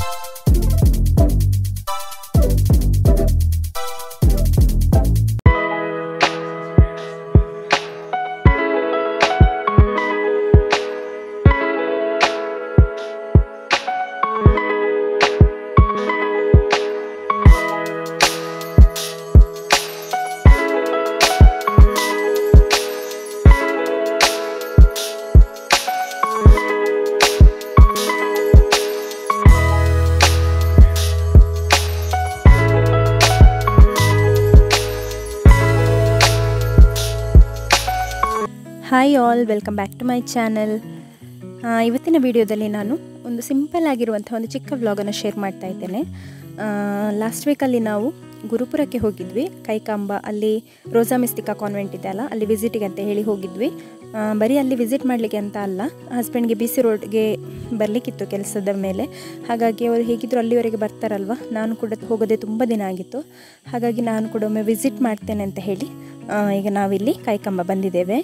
hi all welcome back to my channel ಇವತ್ತಿನ ವಿಡಿಯೋದಲ್ಲಿ ನಾನು ಒಂದು ಸಿಂಪಲ್ ಆಗಿರುವಂಥ ಒಂದು ಚಿಕ್ಕ ವ್ಲಾಗನ್ನು ಶೇರ್ ಮಾಡ್ತಾ ಇದ್ದೇನೆ ಲಾಸ್ಟ್ ವೀಕಲ್ಲಿ ನಾವು ಗುರುಪುರಕ್ಕೆ ಹೋಗಿದ್ವಿ ಕೈಕಾಂಬ ಅಲ್ಲಿ ರೋಸಾ ಮಿಸ್ತಿಕಾ ಕಾನ್ವೆಂಟ್ ಇದೆ ಅಲ್ಲ ಅಲ್ಲಿ ವಿಸಿಟಿಗೆ ಅಂತ ಹೇಳಿ ಹೋಗಿದ್ವಿ ಆ, ಬರೀ ಅಲ್ಲಿ ವಿಸಿಟ್ ಮಾಡಲಿಕ್ಕೆ ಅಂತ ಅಲ್ಲ ಹಸ್ಬೆಂಡ್ಗೆ ಬಿ ಸಿ ರೋಡ್ಗೆ ಬರಲಿಕ್ಕಿತ್ತು ಕೆಲಸದ ಮೇಲೆ ಹಾಗಾಗಿ ಅವರು ಹೇಗಿದ್ರು ಅಲ್ಲಿವರೆಗೆ ಬರ್ತಾರಲ್ವ ನಾನು ಕೂಡ ಹೋಗೋದೇ ತುಂಬ ದಿನ ಆಗಿತ್ತು ಹಾಗಾಗಿ ನಾನು ಕೂಡ ಒಮ್ಮೆ ವಿಸಿಟ್ ಮಾಡ್ತೇನೆ ಅಂತ ಹೇಳಿ ಆ, ಈಗ ನಾವಿಲ್ಲಿ ಕೈಕಂಬ ಬಂದಿದ್ದೇವೆ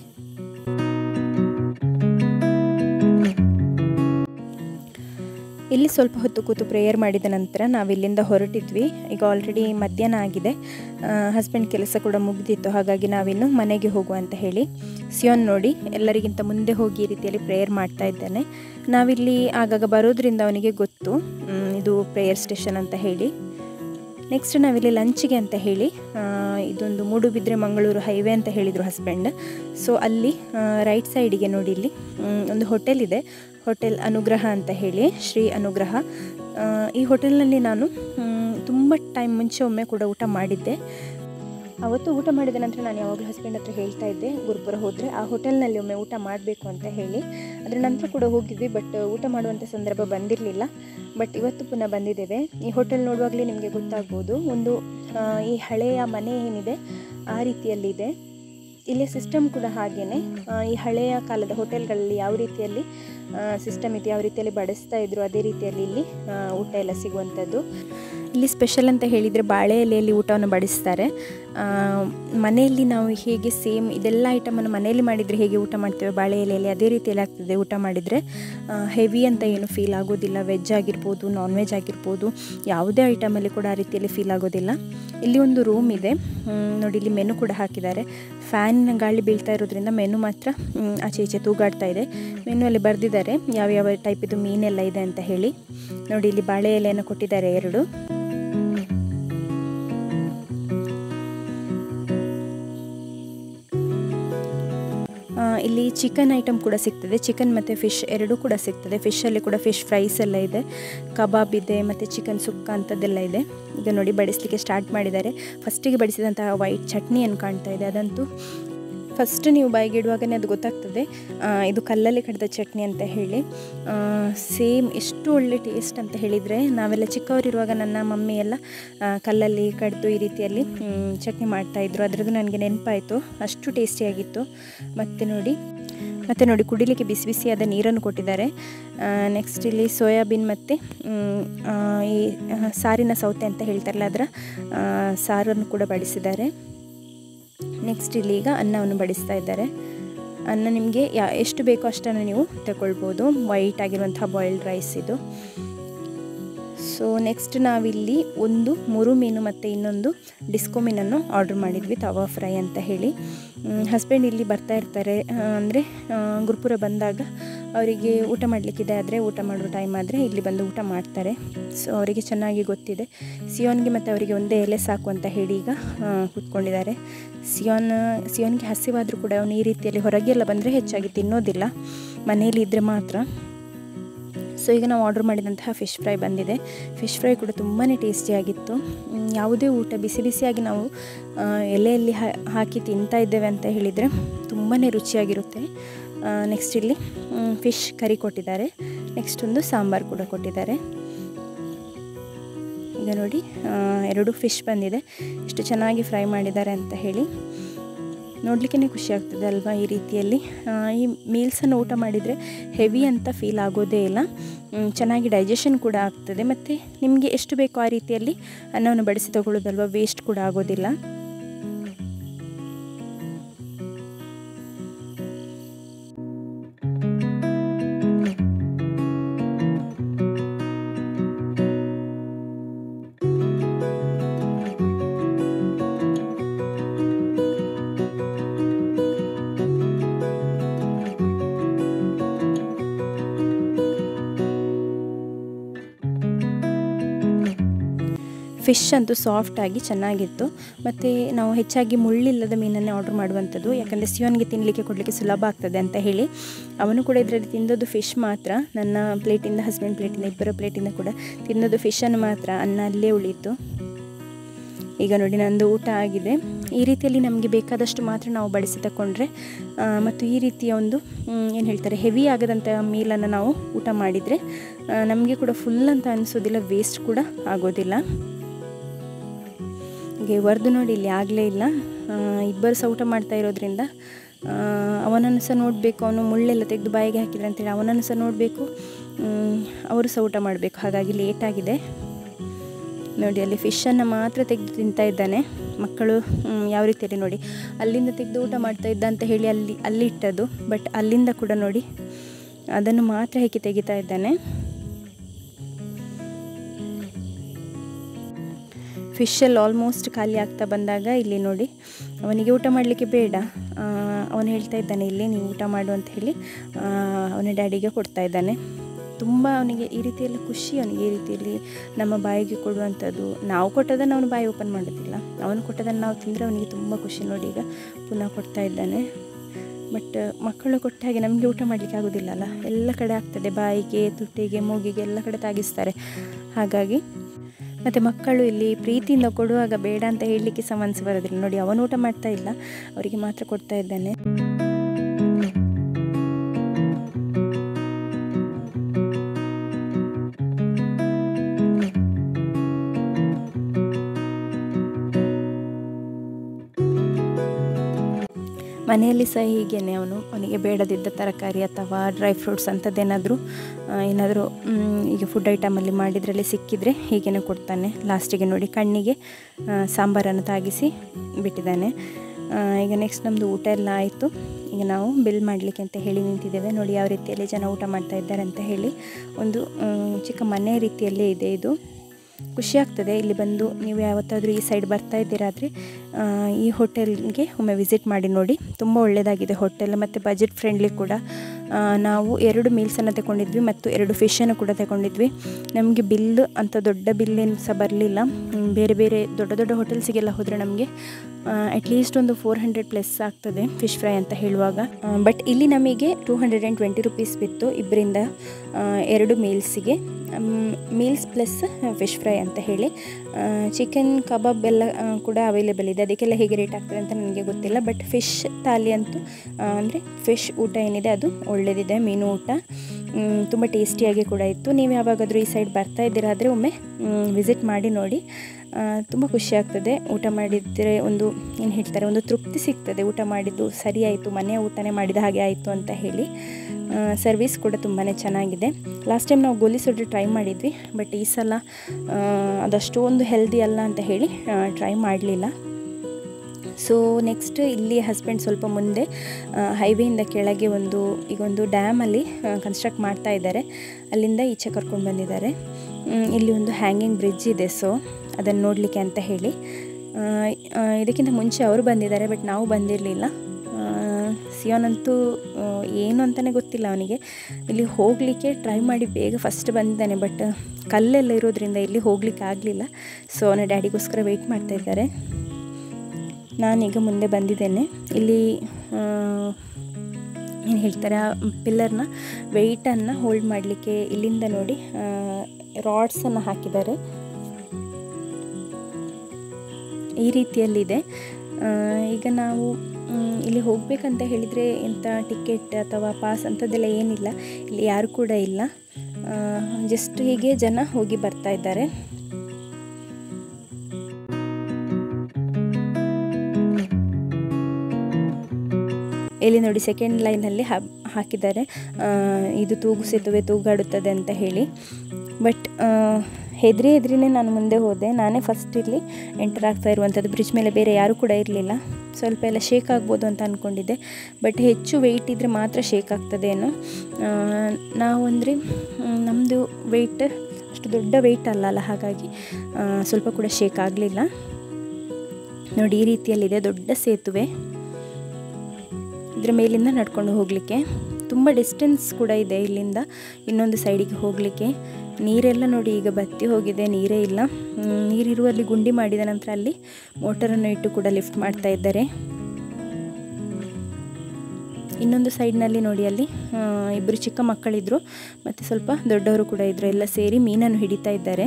ಇಲ್ಲಿ ಸ್ವಲ್ಪ ಹೊತ್ತು ಕೂತು ಪ್ರೇಯರ್ ಮಾಡಿದ ನಂತರ ನಾವು ಇಲ್ಲಿಂದ ಹೊರಟಿದ್ವಿ ಈಗ ಆಲ್ರೆಡಿ ಮಧ್ಯಾಹ್ನ ಆಗಿದೆ ಹಸ್ಬೆಂಡ್ ಕೆಲಸ ಕೂಡ ಮುಗಿದಿತ್ತು ಹಾಗಾಗಿ ನಾವಿನ್ನು ಮನೆಗೆ ಹೋಗುವ ಅಂತ ಹೇಳಿ ಸಿಯೋನ್ ನೋಡಿ ಎಲ್ಲರಿಗಿಂತ ಮುಂದೆ ಹೋಗಿ ಈ ರೀತಿಯಲ್ಲಿ ಪ್ರೇಯರ್ ಮಾಡ್ತಾ ಇದ್ದಾನೆ ನಾವಿಲ್ಲಿ ಆಗಾಗ ಬರೋದ್ರಿಂದ ಅವನಿಗೆ ಗೊತ್ತು ಮ್, ಇದು ಪ್ರೇಯರ್ ಸ್ಟೇಷನ್ ಅಂತ ಹೇಳಿ ನೆಕ್ಸ್ಟ್ ನಾವಿಲ್ಲಿ ಲಂಚಿಗೆ ಅಂತ ಹೇಳಿ ಆ, ಇದೊಂದು ಮೂಡುಬಿದ್ರೆ ಮಂಗಳೂರು ಹೈವೇ ಅಂತ ಹೇಳಿದರು ಹಸ್ಬೆಂಡ್ ಸೊ ಅಲ್ಲಿ ರೈಟ್ ಸೈಡಿಗೆ ನೋಡಿ ಇಲ್ಲಿ ಮ್, ಒಂದು ಹೋಟೆಲ್ ಇದೆ ಹೋಟೆಲ್ ಅನುಗ್ರಹ ಅಂತ ಹೇಳಿ ಶ್ರೀ ಅನುಗ್ರಹ ಆ, ಈ ಹೋಟೆಲ್ನಲ್ಲಿ ನಾನು ತುಂಬ ಟೈಮ್ ಮುಂಚೆ ಒಮ್ಮೆ ಕೂಡ ಊಟ ಮಾಡಿದ್ದೆ ಅವತ್ತು ಊಟ ಮಾಡಿದ ನಂತರ ನಾನು ಯಾವಾಗಲೂ ಹಸ್ಬೆಂಡ್ ಹತ್ರ ಹೇಳ್ತಾ ಇದ್ದೆ ಗುರುಪುರ ಹೋದರೆ ಆ ಹೋಟೆಲ್ನಲ್ಲಿ ಒಮ್ಮೆ ಊಟ ಮಾಡಬೇಕು ಅಂತ ಹೇಳಿ ಅದರ ನಂತರ ಕೂಡ ಹೋಗಿದ್ವಿ ಬಟ್ ಊಟ ಮಾಡುವಂಥ ಸಂದರ್ಭ ಬಂದಿರಲಿಲ್ಲ ಬಟ್ ಇವತ್ತು ಪುನಃ ಬಂದಿದ್ದೇವೆ ಈ ಹೋಟೆಲ್ ನೋಡುವಾಗಲೇ ನಿಮಗೆ ಗೊತ್ತಾಗ್ಬೋದು ಒಂದು ಆ, ಈ ಹಳೆಯ ಮನೆ ಏನಿದೆ ಆ ರೀತಿಯಲ್ಲಿದೆ ಇಲ್ಲಿ ಸಿಸ್ಟಮ್ ಕೂಡ ಹಾಗೇನೆ ಆ, ಈ ಹಳೆಯ ಕಾಲದ ಹೋಟೆಲ್ಗಳಲ್ಲಿ ಯಾವ ರೀತಿಯಲ್ಲಿ ಸಿಸ್ಟಮ್ ಇದೆ ಯಾವ ರೀತಿಯಲ್ಲಿ ಬಡಿಸ್ತಾ ಇದ್ರು ಅದೇ ರೀತಿಯಲ್ಲಿ ಇಲ್ಲಿ ಆ, ಊಟ ಎಲ್ಲ ಸಿಗುವಂಥದ್ದು ಇಲ್ಲಿ ಸ್ಪೆಷಲ್ ಅಂತ ಹೇಳಿದರೆ ಬಾಳೆ ಎಲೆಯಲ್ಲಿ ಊಟವನ್ನು ಬಡಿಸ್ತಾರೆ ಆ, ಮನೆಯಲ್ಲಿ ನಾವು ಹೇಗೆ ಸೇಮ್ ಇದೆಲ್ಲ ಐಟಮನ್ನು ಮನೆಯಲ್ಲಿ ಮಾಡಿದರೆ ಹೇಗೆ ಊಟ ಮಾಡ್ತೇವೆ ಬಾಳೆ ಎಲೆಯಲ್ಲಿ ಅದೇ ರೀತಿಯಲ್ಲಿ ಆಗ್ತದೆ ಊಟ ಮಾಡಿದರೆ ಹೆವಿ ಅಂತ ಏನು ಫೀಲ್ ಆಗೋದಿಲ್ಲ ವೆಜ್ ಆಗಿರ್ಬೋದು ನಾನ್ ವೆಜ್ ಆಗಿರ್ಬೋದು ಯಾವುದೇ ಐಟಮಲ್ಲಿ ಕೂಡ ಆ ರೀತಿಯಲ್ಲಿ ಫೀಲ್ ಆಗೋದಿಲ್ಲ ಇಲ್ಲಿ ಒಂದು ರೂಮ್ ಇದೆ ಮ್, ನೋಡಿ ಇಲ್ಲಿ ಮೆನು ಕೂಡ ಹಾಕಿದ್ದಾರೆ ಫ್ಯಾನ್ ಗಾಳಿ ಬೀಳ್ತಾ ಇರೋದ್ರಿಂದ ಮೆನು ಮಾತ್ರ ಮ್, ಆಚೆ ಈಚೆ ತೂಗಾಡ್ತಾ ಇದೆ ಮೆನು ಅಲ್ಲಿ ಬರೆದಿದ್ದಾರೆ ಯಾವ್ಯಾವ ಟೈಪಿದು ಮೀನೆಲ್ಲ ಇದೆ ಅಂತ ಹೇಳಿ ನೋಡಿ ಇಲ್ಲಿ ಬಾಳೆ ಎಲೆಯನ್ನು ಕೊಟ್ಟಿದ್ದಾರೆ ಎರಡು ಆ, ಇಲ್ಲಿ ಚಿಕನ್ ಐಟಮ್ ಕೂಡ ಸಿಗ್ತದೆ ಚಿಕನ್ ಮತ್ತು ಫಿಶ್ ಎರಡೂ ಕೂಡ ಸಿಗ್ತದೆ ಫಿಶಲ್ಲಿ ಕೂಡ ಫಿಶ್ ಫ್ರೈಸ್ ಎಲ್ಲ ಇದೆ ಕಬಾಬ್ ಇದೆ ಮತ್ತು ಚಿಕನ್ ಸುಕ್ಕ ಅಂಥದ್ದೆಲ್ಲ ಇದೆ ಈಗ ನೋಡಿ ಬಡಿಸಲಿಕ್ಕೆ ಸ್ಟಾರ್ಟ್ ಮಾಡಿದ್ದಾರೆ ಫಸ್ಟಿಗೆ ಬಡಿಸಿದಂತಹ ವೈಟ್ ಚಟ್ನಿಯನ್ನು ಕಾಣ್ತಾ ಇದೆ ಅದಂತೂ ಫಸ್ಟ್ ನೀವು ಬಾಯಿಗೆ ಇಡುವಾಗನೇ ಅದು ಗೊತ್ತಾಗ್ತದೆ ಆ, ಇದು ಕಲ್ಲಲ್ಲಿ ಕಡ್ದ ಚಟ್ನಿ ಅಂತ ಹೇಳಿ ಸೇಮ್ ಎಷ್ಟು ಒಳ್ಳೆ ಟೇಸ್ಟ್ ಅಂತ ಹೇಳಿದರೆ ನಾವೆಲ್ಲ ಚಿಕ್ಕವರಿರುವಾಗ ನನ್ನ ಮಮ್ಮಿ ಎಲ್ಲ ಆ, ಕಲ್ಲಲ್ಲಿ ಕಡ್ದು ಈ ರೀತಿಯಲ್ಲಿ ಮ್, ಚಟ್ನಿ ಮಾಡ್ತಾಯಿದ್ರು ಅದರದ್ದು ನನಗೆ ನೆನಪಾಯಿತು ಅಷ್ಟು ಟೇಸ್ಟಿಯಾಗಿತ್ತು ಮತ್ತು ನೋಡಿ ಮತ್ತು ನೋಡಿ ಕುಡಿಲಿಕ್ಕೆ ಬಿಸಿ ಬಿಸಿಯಾದ ನೀರನ್ನು ಕೊಟ್ಟಿದ್ದಾರೆ ನೆಕ್ಸ್ಟ್ ಇಲ್ಲಿ ಸೋಯಾಬೀನ್ ಮತ್ತು ಮ್, ಆ, ಈ ಆ, ಸಾರಿನ ಸೌತೆ ಅಂತ ಹೇಳ್ತಾರಲ್ಲ ಅದರ ಆ, ಸಾರನ್ನು ಕೂಡ ಬಡಿಸಿದ್ದಾರೆ ನೆಕ್ಸ್ಟ್ ಇಲ್ಲಿ ಈಗ ಅನ್ನವನ್ನು ಬಡಿಸ್ತಾ ಇದ್ದಾರೆ ಅನ್ನ ನಿಮಗೆ ಯಾ ಎಷ್ಟು ಬೇಕೋ ಅಷ್ಟನ್ನು ನೀವು ತಗೊಳ್ಬೋದು ವೈಟ್ ಆಗಿರುವಂತಹ ಬಾಯ್ಲ್ಡ್ ರೈಸ್ ಇದು ಸೊ ನೆಕ್ಸ್ಟ್ ನಾವಿಲ್ಲಿ ಒಂದು ಮುರು ಮೀನು ಮತ್ತು ಇನ್ನೊಂದು ಡಿಸ್ಕೋ ಮೀನನ್ನು ಆರ್ಡ್ರ್ ಮಾಡಿದ್ವಿ ತವಾ ಫ್ರೈ ಅಂತ ಹೇಳಿ ಹಸ್ಬೆಂಡ್ ಇಲ್ಲಿ ಬರ್ತಾ ಇರ್ತಾರೆ ಅಂದರೆ ಗುರುಪುರ ಬಂದಾಗ ಅವರಿಗೆ ಊಟ ಮಾಡಲಿಕ್ಕಿದೆ ಆದರೆ ಊಟ ಮಾಡುವ ಟೈಮ್ ಆದರೆ ಇಲ್ಲಿ ಬಂದು ಊಟ ಮಾಡ್ತಾರೆ ಸೊ ಅವರಿಗೆ ಚೆನ್ನಾಗಿ ಗೊತ್ತಿದೆ ಸಿಯೋನ್ಗೆ ಮತ್ತು ಅವರಿಗೆ ಒಂದೇ ಎಲೆ ಸಾಕು ಅಂತ ಹೇಳಿ ಈಗ ಆ, ಕೂತ್ಕೊಂಡಿದ್ದಾರೆ ಸಿಯೋನ್ ಸಿಯೋನ್ಗೆ ಹಸಿವಾದರೂ ಕೂಡ ಅವನು ಈ ರೀತಿಯಲ್ಲಿ ಹೊರಗೆಲ್ಲ ಬಂದರೆ ಹೆಚ್ಚಾಗಿ ತಿನ್ನೋದಿಲ್ಲ ಮನೆಯಲ್ಲಿ ಇದ್ದರೆ ಮಾತ್ರ ಸೊ ಈಗ ನಾವು ಆರ್ಡ್ರ್ ಮಾಡಿದಂತಹ ಫಿಶ್ ಫ್ರೈ ಬಂದಿದೆ ಫಿಶ್ ಫ್ರೈ ಕೂಡ ತುಂಬಾ ಟೇಸ್ಟಿಯಾಗಿತ್ತು ಮ್, ಯಾವುದೇ ಊಟ ಬಿಸಿ ಬಿಸಿಯಾಗಿ ನಾವು ಆ, ಎಲೆಯಲ್ಲಿ ಹಾ- ಹಾಕಿ ತಿಂತಾ ಇದ್ದೇವೆ ಅಂತ ಹೇಳಿದರೆ ತುಂಬಾ ರುಚಿಯಾಗಿರುತ್ತೆ ನೆಕ್ಸ್ಟ್ ಇಲ್ಲಿ ಫಿಶ್ ಕರಿ ಕೊಟ್ಟಿದ್ದಾರೆ ನೆಕ್ಸ್ಟ್ ಒಂದು ಸಾಂಬಾರು ಕೂಡ ಕೊಟ್ಟಿದ್ದಾರೆ ಈಗ ನೋಡಿ ಆ, ಎರಡು ಫಿಶ್ ಬಂದಿದೆ ಎಷ್ಟು ಚೆನ್ನಾಗಿ ಫ್ರೈ ಮಾಡಿದ್ದಾರೆ ಅಂತ ಹೇಳಿ ನೋಡಲಿಕ್ಕೇ ಖುಷಿ ಆಗ್ತದೆ ಅಲ್ವಾ ಈ ರೀತಿಯಲ್ಲಿ ಆ, ಈ ಮೀಲ್ಸನ್ನು ಊಟ ಮಾಡಿದರೆ ಹೆವಿ ಅಂತ ಫೀಲ್ ಆಗೋದೇ ಇಲ್ಲ ಮ್, ಚೆನ್ನಾಗಿ ಡೈಜೆಷನ್ ಕೂಡ ಆಗ್ತದೆ ಮತ್ತು ನಿಮಗೆ ಎಷ್ಟು ಬೇಕೋ ಆ ರೀತಿಯಲ್ಲಿ ಅನ್ನವನ್ನು ಬಡಿಸಿ ತಗೊಳ್ಳೋದಲ್ವ ವೇಸ್ಟ್ ಕೂಡ ಆಗೋದಿಲ್ಲ ಫಿಶ್ ಅಂತೂ ಸಾಫ್ಟಾಗಿ ಚೆನ್ನಾಗಿತ್ತು ಮತ್ತು ನಾವು ಹೆಚ್ಚಾಗಿ ಮುಳ್ಳಿಲ್ಲದ ಮೀನನ್ನೇ ಆರ್ಡ್ರ್ ಮಾಡುವಂಥದ್ದು ಯಾಕಂದರೆ ಸಿಯೋನ್ಗೆ ತಿನ್ನಲಿಕ್ಕೆ ಕೊಡಲಿಕ್ಕೆ ಸುಲಭ ಆಗ್ತದೆ ಅಂತ ಹೇಳಿ ಅವನು ಕೂಡ ಇದರಲ್ಲಿ ತಿಂದದ್ದು ಫಿಶ್ ಮಾತ್ರ ನನ್ನ ಪ್ಲೇಟಿಂದ ಹಸ್ಬೆಂಡ್ ಪ್ಲೇಟಿಂದ ಇಬ್ಬರ ಪ್ಲೇಟಿಂದ ಕೂಡ ತಿನ್ನೋದು ಫಿಶನ್ನು ಮಾತ್ರ ಅನ್ನ ಅಲ್ಲೇ ಉಳೀತು ಈಗ ನೋಡಿ ನಂದು ಊಟ ಆಗಿದೆ ಈ ರೀತಿಯಲ್ಲಿ ನಮಗೆ ಬೇಕಾದಷ್ಟು ಮಾತ್ರ ನಾವು ಬಡಿಸಿ ತಗೊಂಡ್ರೆ ಮತ್ತು ಈ ರೀತಿಯ ಒಂದು ಏನು ಹೇಳ್ತಾರೆ ಹೆವಿ ಆಗದಂಥ ಮೀಲನ್ನು ನಾವು ಊಟ ಮಾಡಿದರೆ ನಮಗೆ ಕೂಡ ಫುಲ್ ಅಂತ ಅನಿಸೋದಿಲ್ಲ ವೇಸ್ಟ್ ಕೂಡ ಆಗೋದಿಲ್ಲ ಹೀಗೆ ವರದು ನೋಡಿ ಇಲ್ಲಿ ಆಗಲೇ ಇಲ್ಲ ಇಬ್ಬರು ಸಹ ಊಟ ಮಾಡ್ತಾ ಇರೋದ್ರಿಂದ ಅವನನ್ನು ಸಹ ನೋಡಬೇಕು ಅವನು ಮುಳ್ಳೆಲ್ಲ ತೆಗೆದು ಬಾಯಿಗೆ ಹಾಕಿದ್ರೆ ಅಂತೇಳಿ ಅವನನ್ನು ಸಹ ನೋಡಬೇಕು ಅವರು ಸಹ ಊಟ ಮಾಡಬೇಕು ಹಾಗಾಗಿ ಲೇಟಾಗಿದೆ ನೋಡಿ ಅಲ್ಲಿ ಫಿಶನ್ನು ಮಾತ್ರ ತೆಗೆದು ತಿಂತಾ ಇದ್ದಾನೆ ಮಕ್ಕಳು ಯಾವ ರೀತಿಯಲ್ಲಿ ನೋಡಿ ಅಲ್ಲಿಂದ ತೆಗೆದು ಊಟ ಮಾಡ್ತಾ ಇದ್ದ ಅಂತ ಹೇಳಿ ಅಲ್ಲಿ ಅಲ್ಲಿ ಇಟ್ಟದ್ದು ಬಟ್ ಅಲ್ಲಿಂದ ಕೂಡ ನೋಡಿ ಅದನ್ನು ಮಾತ್ರ ಹೇಗೆ ತೆಗಿತಾ ಇದ್ದಾನೆ ಫಿಶಲ್ಲಿ ಆಲ್ಮೋಸ್ಟ್ ಖಾಲಿ ಆಗ್ತಾ ಬಂದಾಗ ಇಲ್ಲಿ ನೋಡಿ ಅವನಿಗೆ ಊಟ ಮಾಡಲಿಕ್ಕೆ ಬೇಡ ಅವನು ಹೇಳ್ತಾ ಇದ್ದಾನೆ ಇಲ್ಲಿ ನೀವು ಊಟ ಮಾಡು ಅಂತ ಹೇಳಿ ಅವನ ಡ್ಯಾಡಿಗೆ ಕೊಡ್ತಾ ಇದ್ದಾನೆ ತುಂಬ ಅವನಿಗೆ ಈ ರೀತಿಯೆಲ್ಲ ಖುಷಿ ಅವನಿಗೆ ಈ ರೀತಿಯಲ್ಲಿ ನಮ್ಮ ಬಾಯಿಗೆ ಕೊಡುವಂಥದ್ದು ನಾವು ಕೊಟ್ಟದನ್ನು ಅವನು ಬಾಯಿ ಓಪನ್ ಮಾಡೋದಿಲ್ಲ ಅವನು ಕೊಟ್ಟದನ್ನು ನಾವು ತಿಂದರೆ ಅವನಿಗೆ ತುಂಬ ಖುಷಿ ನೋಡಿ ಈಗ ಪುನಃ ಕೊಡ್ತಾ ಇದ್ದಾನೆ ಬಟ್ ಮಕ್ಕಳು ಕೊಟ್ಟ ಹಾಗೆ ನಮಗೆ ಊಟ ಮಾಡಲಿಕ್ಕೆ ಆಗೋದಿಲ್ಲ ಅಲ್ಲ ಎಲ್ಲ ಕಡೆ ಆಗ್ತದೆ ಬಾಯಿಗೆ ತುಟ್ಟಿಗೆ ಮೂಗಿಗೆ ಎಲ್ಲ ಕಡೆ ತಾಗಿಸ್ತಾರೆ ಹಾಗಾಗಿ ಮತ್ತು ಮಕ್ಕಳು ಇಲ್ಲಿ ಪ್ರೀತಿಯಿಂದ ಕೊಡುವಾಗ ಬೇಡ ಅಂತ ಹೇಳಲಿಕ್ಕೆ ಸಹ ಮನಸ್ಸು ಬರೋದಿಲ್ಲ ನೋಡಿ ಅವನು ಊಟ ಮಾಡ್ತಾ ಇಲ್ಲ ಅವರಿಗೆ ಮಾತ್ರ ಕೊಡ್ತಾ ಇದ್ದಾನೆ ಮನೆಯಲ್ಲಿ ಸಹ ಹೀಗೇನೆ ಅವನು ಅವನಿಗೆ ಬೇಡದಿದ್ದ ತರಕಾರಿ ಅಥವಾ ಡ್ರೈ ಫ್ರೂಟ್ಸ್ ಅಂಥದ್ದೇನಾದರೂ ಏನಾದರೂ ಈಗ ಫುಡ್ ಐಟಮಲ್ಲಿ ಮಾಡಿದ್ರಲ್ಲಿ ಸಿಕ್ಕಿದರೆ ಹೀಗೇ ಕೊಡ್ತಾನೆ ಲಾಸ್ಟಿಗೆ ನೋಡಿ ಕಣ್ಣಿಗೆ ಸಾಂಬಾರನ್ನು ತಾಗಿಸಿ ಬಿಟ್ಟಿದ್ದಾನೆ ಈಗ ನೆಕ್ಸ್ಟ್ ನಮ್ಮದು ಊಟ ಎಲ್ಲ ಆಯಿತು ಈಗ ನಾವು ಬಿಲ್ ಮಾಡಲಿಕ್ಕೆ ಅಂತ ಹೇಳಿ ನಿಂತಿದ್ದೇವೆ ನೋಡಿ ಯಾವ ರೀತಿಯಲ್ಲಿ ಜನ ಊಟ ಮಾಡ್ತಾ ಇದ್ದಾರೆ ಅಂತ ಹೇಳಿ ಒಂದು ಚಿಕ್ಕ ಮನೆ ರೀತಿಯಲ್ಲೇ ಇದೆ ಇದು ಖುಷಿ ಆಗ್ತದೆ ಇಲ್ಲಿ ಬಂದು ನೀವು ಯಾವತ್ತಾದರೂ ಈ ಸೈಡ್ ಬರ್ತಾ ಇದ್ದೀರಾದರೆ ಈ ಹೋಟೆಲ್ಗೆ ಒಮ್ಮೆ ವಿಸಿಟ್ ಮಾಡಿ ನೋಡಿ ತುಂಬ ಒಳ್ಳೆಯದಾಗಿದೆ ಹೋಟೆಲ್ ಮತ್ತು ಬಜೆಟ್ ಫ್ರೆಂಡ್ಲಿ ಕೂಡ ನಾವು ಎರಡು ಮೀಲ್ಸನ್ನು ತಗೊಂಡಿದ್ವಿ ಮತ್ತು ಎರಡು ಫಿಶನ್ನು ಕೂಡ ತಗೊಂಡಿದ್ವಿ ನಮಗೆ ಬಿಲ್ ಅಂತ ದೊಡ್ಡ ಬಿಲ್ಲೇನು ಸಹ ಬರಲಿಲ್ಲ ಬೇರೆ ಬೇರೆ ದೊಡ್ಡ ದೊಡ್ಡ ಹೋಟೆಲ್ಸಿಗೆಲ್ಲ ಹೋದರೆ ನಮಗೆ ಅಟ್ಲೀಸ್ಟ್ ಒಂದು ಫೋರ್ ಹಂಡ್ರೆಡ್ ಪ್ಲಸ್ ಆಗ್ತದೆ ಫಿಶ್ ಫ್ರೈ ಅಂತ ಹೇಳುವಾಗ ಬಟ್ ಇಲ್ಲಿ ನಮಗೆ two hundred and twenty rupees ಬಿತ್ತು ಇಬ್ಬರಿಂದ ಎರಡು ಮೀಲ್ಸಿಗೆ ಮೀಲ್ಸ್ ಪ್ಲಸ್ ಫಿಶ್ ಫ್ರೈ ಅಂತ ಹೇಳಿ ಚಿಕನ್ ಕಬಾಬ್ ಎಲ್ಲ ಕೂಡ ಅವೈಲೇಬಲ್ ಇದೆ ಅದಕ್ಕೆಲ್ಲ ಹೇಗೆ ರೇಟ್ ಆಗ್ತದೆ ಅಂತ ನನಗೆ ಗೊತ್ತಿಲ್ಲ ಬಟ್ ಫಿಶ್ ಥಾಲಿ ಅಂತೂ ಅಂದರೆ ಫಿಶ್ ಊಟ ಏನಿದೆ ಅದು ಒಳ್ಳೆಯದಿದೆ ಮೀನು ಊಟ ತುಂಬ ಟೇಸ್ಟಿಯಾಗಿ ಕೂಡ ಇತ್ತು ನೀವು ಯಾವಾಗಾದರೂ ಈ ಸೈಡ್ ಬರ್ತಾ ಇದ್ದೀರಾದರೆ ಒಮ್ಮೆ ವಿಸಿಟ್ ಮಾಡಿ ನೋಡಿ ತುಂಬ ಖುಷಿ ಆಗ್ತದೆ ಊಟ ಮಾಡಿದರೆ ಒಂದು ಏನು ಹೇಳ್ತಾರೆ ಒಂದು ತೃಪ್ತಿ ಸಿಗ್ತದೆ ಊಟ ಮಾಡಿದ್ದು ಸರಿ ಆಯಿತು ಮನೆಯ ಊಟನೇ ಮಾಡಿದ ಹಾಗೆ ಆಯಿತು ಅಂತ ಹೇಳಿ ಸರ್ವಿಸ್ ಕೂಡ ತುಂಬಾ ಚೆನ್ನಾಗಿದೆ ಲಾಸ್ಟ್ ಟೈಮ್ ನಾವು ಗೋಲಿ ಸೊಡ್ಡು ಟ್ರೈ ಮಾಡಿದ್ವಿ ಬಟ್ ಈ ಸಲ ಅದಷ್ಟೊಂದು ಹೆಲ್ದಿ ಅಲ್ಲ ಅಂತ ಹೇಳಿ ಟ್ರೈ ಮಾಡಲಿಲ್ಲ ಸೊ ನೆಕ್ಸ್ಟ್ ಇಲ್ಲಿ ಹಸ್ಬೆಂಡ್ ಸ್ವಲ್ಪ ಮುಂದೆ ಹೈವೇಯಿಂದ ಕೆಳಗೆ ಒಂದು ಈಗ ಒಂದು ಡ್ಯಾಮಲ್ಲಿ ಕನ್ಸ್ಟ್ರಕ್ಟ್ ಮಾಡ್ತಾ ಇದ್ದಾರೆ ಅಲ್ಲಿಂದ ಈಚೆ ಕರ್ಕೊಂಡು ಬಂದಿದ್ದಾರೆ ಇಲ್ಲಿ ಒಂದು ಹ್ಯಾಂಗಿಂಗ್ ಬ್ರಿಡ್ಜ್ ಇದೆ ಸೊ ಅದನ್ನು ನೋಡಲಿಕ್ಕೆ ಅಂತ ಹೇಳಿ ಇದಕ್ಕಿಂತ ಮುಂಚೆ ಅವರು ಬಂದಿದ್ದಾರೆ ಬಟ್ ನಾವು ಬಂದಿರಲಿಲ್ಲ ಸಿಯೋನಂತೂ ಏನು ಅಂತಲೇ ಗೊತ್ತಿಲ್ಲ ಅವನಿಗೆ ಇಲ್ಲಿ ಹೋಗಲಿಕ್ಕೆ ಟ್ರೈ ಮಾಡಿ ಬೇಗ ಫಸ್ಟ್ ಬಂದಿದ್ದಾನೆ ಬಟ್ ಕಲ್ಲೆಲ್ಲ ಇರೋದ್ರಿಂದ ಇಲ್ಲಿ ಹೋಗ್ಲಿಕ್ಕೆ ಆಗಲಿಲ್ಲ ಸೊ ಅವನ ಡ್ಯಾಡಿಗೋಸ್ಕರ ವೆಯ್ಟ್ ಮಾಡ್ತಾ ಇದ್ದಾರೆ ನಾನೀಗ ಮುಂದೆ ಬಂದಿದ್ದೇನೆ ಇಲ್ಲಿ ಏನು ಹೇಳ್ತಾರೆ ಆ ಪಿಲ್ಲರ್ನ ವೆಯ್ಟನ್ನು ಹೋಲ್ಡ್ ಮಾಡಲಿಕ್ಕೆ ಇಲ್ಲಿಂದ ನೋಡಿ ರಾಡ್ಸನ್ನು ಹಾಕಿದ್ದಾರೆ ಈ ರೀತಿಯಲ್ಲಿದೆ ಈಗ ನಾವು ಇಲ್ಲಿ ಹೋಗಬೇಕಂತ ಹೇಳಿದರೆ ಎಂಥ ಟಿಕೆಟ್ ಅಥವಾ ಪಾಸ್ ಅಂಥದ್ದೆಲ್ಲ ಏನಿಲ್ಲ ಇಲ್ಲಿ ಯಾರು ಕೂಡ ಇಲ್ಲ ಜಸ್ಟ್ ಹೀಗೆ ಜನ ಹೋಗಿ ಬರ್ತಾ ಇದ್ದಾರೆ ಇಲ್ಲಿ ನೋಡಿ ಸೆಕೆಂಡ್ ಲೈನಲ್ಲಿ ಹಾಕಿದ್ದಾರೆ ಇದು ತೂಗು ಸೇತುವೆ ತೂಗಾಡುತ್ತದೆ ಅಂತ ಹೇಳಿ ಬಟ್ ಹೆದರಿ ಹೆದರಿನೇ ನಾನು ಮುಂದೆ ಹೋದೆ ನಾನೇ ಫಸ್ಟ್ ಇಲ್ಲಿ ಎಂಟರ್ ಆಗ್ತಾ ಇರುವಂಥದ್ದು ಬ್ರಿಡ್ಜ್ ಮೇಲೆ ಬೇರೆ ಯಾರೂ ಕೂಡ ಇರಲಿಲ್ಲ ಸ್ವಲ್ಪ ಎಲ್ಲ ಶೇಕ್ ಆಗ್ಬೋದು ಅಂತ ಅಂದ್ಕೊಂಡಿದ್ದೆ ಬಟ್ ಹೆಚ್ಚು ವೆಯ್ಟ್ ಇದ್ದರೆ ಮಾತ್ರ ಶೇಕ್ ಆಗ್ತದೇನೋ ನಾವು ಅಂದರೆ ನಮ್ಮದು ವೆಯ್ಟ್ ಅಷ್ಟು ದೊಡ್ಡ ವೆಯ್ಟ್ ಅಲ್ಲ ಅಲ್ಲ ಹಾಗಾಗಿ ಸ್ವಲ್ಪ ಕೂಡ ಶೇಕ್ ಆಗಲಿಲ್ಲ ನೋಡಿ ಈ ರೀತಿಯಲ್ಲಿದೆ ದೊಡ್ಡ ಸೇತುವೆ ಇದರ ಮೇಲಿಂದ ನಡ್ಕೊಂಡು ಹೋಗಲಿಕ್ಕೆ ತುಂಬ ಡಿಸ್ಟೆನ್ಸ್ ಕೂಡ ಇದೆ ಇಲ್ಲಿಂದ ಇನ್ನೊಂದು ಸೈಡಿಗೆ ಹೋಗಲಿಕ್ಕೆ ನೀರೆಲ್ಲ ನೋಡಿ ಈಗ ಬತ್ತಿ ಹೋಗಿದೆ ನೀರೇ ಇಲ್ಲ ಮ್, ನೀರಿರುವಲ್ಲಿ ಗುಂಡಿ ಮಾಡಿದ ನಂತರ ಅಲ್ಲಿ ಮೋಟರನ್ನು ಇಟ್ಟು ಕೂಡ ಲಿಫ್ಟ್ ಮಾಡ್ತಾ ಇದ್ದಾರೆ ಇನ್ನೊಂದು ಸೈಡ್ನಲ್ಲಿ ನೋಡಿ ಅಲ್ಲಿ ಆ, ಇಬ್ಬರು ಚಿಕ್ಕ ಮಕ್ಕಳಿದ್ರು ಮತ್ತು ಸ್ವಲ್ಪ ದೊಡ್ಡವರು ಕೂಡ ಇದ್ರು ಎಲ್ಲ ಸೇರಿ ಮೀನನ್ನು ಹಿಡಿತಾ ಇದ್ದಾರೆ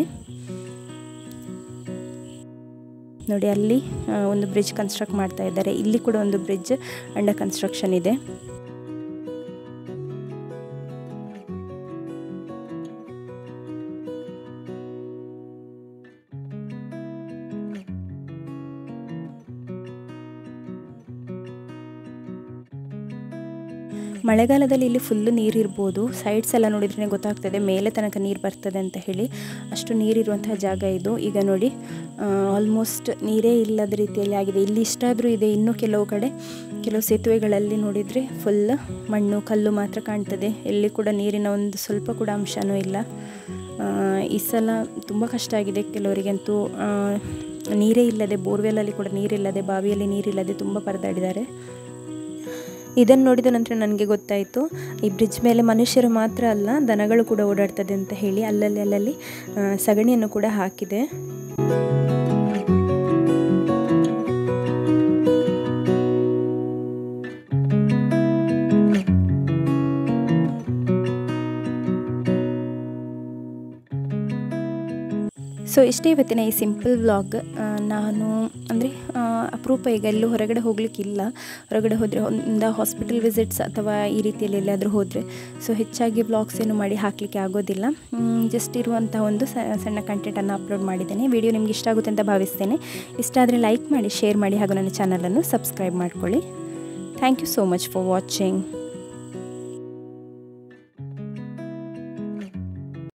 ನೋಡಿ ಅಲ್ಲಿ ಆ, ಒಂದು ಬ್ರಿಡ್ಜ್ ಕನ್ಸ್ಟ್ರಕ್ಟ್ ಮಾಡ್ತಾ ಇದ್ದಾರೆ ಇಲ್ಲಿ ಕೂಡ ಒಂದು ಬ್ರಿಡ್ಜ್ ಅಂಡರ್ ಕನ್ಸ್ಟ್ರಕ್ಷನ್ ಇದೆ ಮಳೆಗಾಲದಲ್ಲಿ ಇಲ್ಲಿ ಫುಲ್ಲು ನೀರಿರ್ಬೋದು ಸೈಡ್ಸ್ ಎಲ್ಲ ನೋಡಿದ್ರೆ ಗೊತ್ತಾಗ್ತದೆ ಮೇಲೆ ತನಕ ನೀರು ಬರ್ತದೆ ಅಂತ ಹೇಳಿ ಅಷ್ಟು ನೀರಿರುವಂತಹ ಜಾಗ ಇದು ಈಗ ನೋಡಿ ಆಲ್ಮೋಸ್ಟ್ ನೀರೇ ಇಲ್ಲದ ರೀತಿಯಲ್ಲಿ ಆಗಿದೆ ಇಲ್ಲಿ ಇಷ್ಟಾದರೂ ಇದೆ ಇನ್ನೂ ಕೆಲವು ಕಡೆ ಕೆಲವು ಸೇತುವೆಗಳಲ್ಲಿ ನೋಡಿದರೆ ಫುಲ್ ಮಣ್ಣು ಕಲ್ಲು ಮಾತ್ರ ಕಾಣ್ತದೆ ಎಲ್ಲಿ ಕೂಡ ನೀರಿನ ಒಂದು ಸ್ವಲ್ಪ ಕೂಡ ಅಂಶನೂ ಇಲ್ಲ ಆ, ಈ ಸಲ ತುಂಬ ಕಷ್ಟ ಆಗಿದೆ ಕೆಲವರಿಗಂತೂ ಆ, ನೀರೇ ಇಲ್ಲದೆ ಬೋರ್ವೆಲ್ಲಲ್ಲಿ ಕೂಡ ನೀರಿಲ್ಲದೆ ಬಾವಿಯಲ್ಲಿ ನೀರಿಲ್ಲದೆ ತುಂಬ ಪರದಾಡಿದ್ದಾರೆ ಇದನ್ನು ನೋಡಿದ ನಂತರ ನನಗೆ ಗೊತ್ತಾಯಿತು ಈ ಬ್ರಿಡ್ಜ್ ಮೇಲೆ ಮನುಷ್ಯರು ಮಾತ್ರ ಅಲ್ಲ ದನಗಳು ಕೂಡ ಓಡಾಡ್ತದೆ ಅಂತ ಹೇಳಿ ಅಲ್ಲಲ್ಲಿ ಅಲ್ಲಲ್ಲಿ ಆ, ಸಗಣಿಯನ್ನು ಕೂಡ ಹಾಕಿದೆ ಸೊ ಇಷ್ಟೇ ಇವತ್ತಿನ ಈ ಸಿಂಪಲ್ ವ್ಲಾಗ್ ನಾನು ಅಂದರೆ ಅಪರೂಪ ಈಗ ಎಲ್ಲೂ ಹೊರಗಡೆ ಹೋಗ್ಲಿಕ್ಕಿಲ್ಲ ಹೊರಗಡೆ ಹೋದರೆ ಒಂದು ಹಾಸ್ಪಿಟಲ್ ವಿಸಿಟ್ಸ್ ಅಥವಾ ಈ ರೀತಿಯಲ್ಲಿ ಎಲ್ಲಾದರೂ ಹೋದರೆ ಸೊ ಹೆಚ್ಚಾಗಿ ವ್ಲಾಗ್ಸ್ ಏನು ಮಾಡಿ ಹಾಕಲಿಕ್ಕೆ ಆಗೋದಿಲ್ಲ ಜಸ್ಟ್ ಇರುವಂಥ ಒಂದು ಸ- ಸಣ್ಣ ಕಂಟೆಂಟನ್ನು ಅಪ್ಲೋಡ್ ಮಾಡಿದ್ದೇನೆ ವಿಡಿಯೋ ನಿಮ್ಗೆ ಇಷ್ಟ ಆಗುತ್ತೆ ಅಂತ ಭಾವಿಸ್ತೇನೆ ಇಷ್ಟ ಆದರೆ ಲೈಕ್ ಮಾಡಿ ಶೇರ್ ಮಾಡಿ ಹಾಗೂ ನನ್ನ ಚಾನಲನ್ನು ಸಬ್ಸ್ಕ್ರೈಬ್ ಮಾಡ್ಕೊಳ್ಳಿ thank you so much for watching